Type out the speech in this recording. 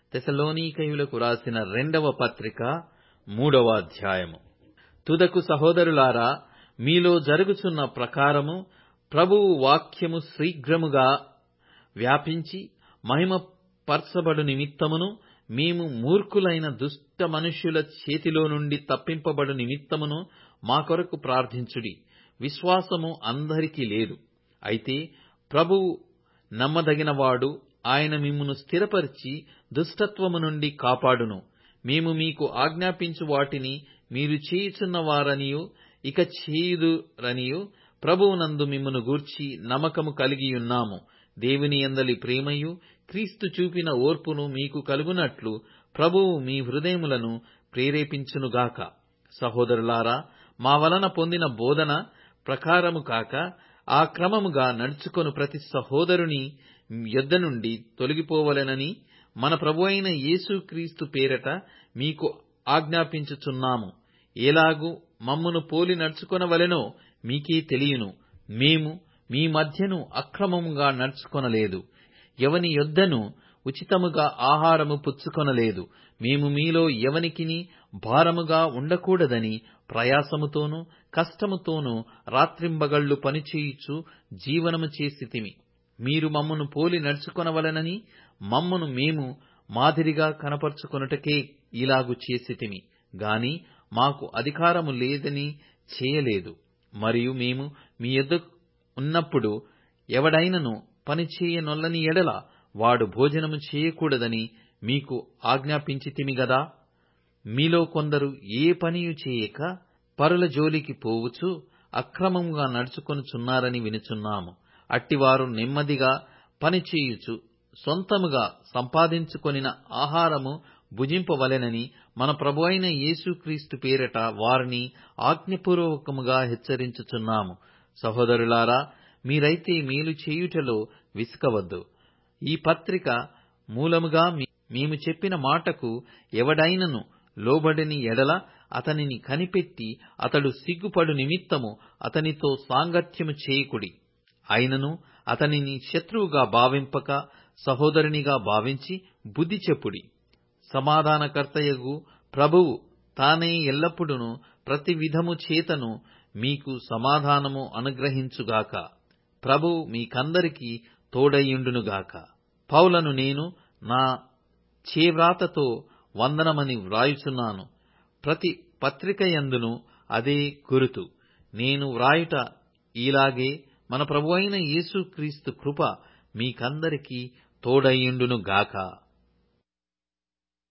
తెసలోనికయులకు రాసిన రెండవ పత్రిక మూడవ అధ్యాయము తుదకు సహోదరులారా మీలో జరుగుచున్న ప్రకారము ప్రభువు వాక్యము శీఘ్రముగా వ్యాపించి మహిమ పర్చబడు నిమిత్తమును మేము మూర్ఖులైన దుష్ట మనుష్యుల చేతిలో నుండి తప్పింపబడు నిమిత్తమును మా కొరకు ప్రార్థించుడి విశ్వాసము అందరికీ లేదు అయితే ప్రభువు నమ్మదగినవాడు ఆయన మిమ్మును స్థిరపరిచి దుష్టత్వము నుండి కాపాడును మేము మీకు ఆజ్ఞాపించు వాటిని మీరు చేయుచున్నవారనియు ఇక చేయుదురనియు ప్రభువునందు మిమ్మును గూర్చి నమ్మకము కలిగియున్నాము దేవుని యందలి ప్రేమయు క్రీస్తు చూపిన ఓర్పును మీకు కలుగునట్లు ప్రభువు మీ హృదయములను ప్రేరేపించునుగాక సహోదరులారా మా వలన పొందిన బోధన ప్రకారము కాక ఆ క్రమముగా నడుచుకొను ప్రతి సహోదరుని యొద్ద నుండి తొలగిపోవలెనని మన ప్రభువైన యేసుక్రీస్తు పేరట మీకు ఆజ్ఞాపించుచున్నాము ఎలాగు మమ్మును పోలి నడుచుకొనవలెనో మీకే తెలియను మేము మీ మధ్యను అక్రమముగా నడుచుకొనలేదు ఎవని యొద్దను ఉచితముగా ఆహారము పుచ్చుకొనలేదు మేము మీలో ఎవనికిని భారముగా ఉండకూడదని ప్రయాసముతోనూ కష్టముతోనూ రాత్రింబగళ్లు పనిచేయుచు జీవనము చేసితిమి మీరు మమ్మను పోలి నడుచుకొనవలెనని మమ్మను మేము మాదిరిగా కనపరుచుకొనుటకే ఇలాగు చేసితిమి గాని మాకు అధికారము లేదని చేయలేదు మరియు మేము మీ యొద్ద ఉన్నప్పుడు ఎవడైనను పని చేయనొల్లని ఎడల వాడు భోజనము చేయకూడదని మీకు ఆజ్ఞాపించితిమి గదా మీలో కొందరు ఏ పనియు చేయక పరుల జోలికి పోవుచు అక్రమముగా నడుచుకొనుచున్నారని వినుచున్నాము అట్టివారు నెమ్మదిగా పనిచేయుచు సొంతముగా సంపాదించుకొనిన ఆహారము భుజింపవలెనని మన ప్రభువైన యేసుక్రీస్తు పేరట వారిని ఆజ్ఞపూర్వకముగా హెచ్చరించుచున్నాము సహోదరులారా మీరైతే మేలు చేయుటలో విసుకవద్దు ఈ పత్రిక మూలముగా మేము చెప్పిన మాటకు ఎవడైనను లోబడని ఎడల అతనిని కనిపెట్టి అతడు సిగ్గుపడు నిమిత్తము అతనితో సాంగత్యము చేయకుడి అయినను అతనిని శత్రువుగా భావింపక సహోదరునిగా భావించి బుద్ధి చెప్పుడి సమాధానకర్తయగు ప్రభువు తానే ఎల్లప్పుడూ ప్రతి విధము చేతను మీకు సమాధానము అనుగ్రహించుగాక ప్రభువు మీకందరికీ తోడయ్యుండునుగాక పౌలను నేను నా చేవ్రాతతో వందనమని వ్రాయుచున్నాను ప్రతి పత్రికయందును అదే గురుతు నేను వ్రాయుట ఇలాగే మన ప్రభువైన యేసుక్రీస్తు కృప మీకందరికీ తోడయ్యుండునుగాక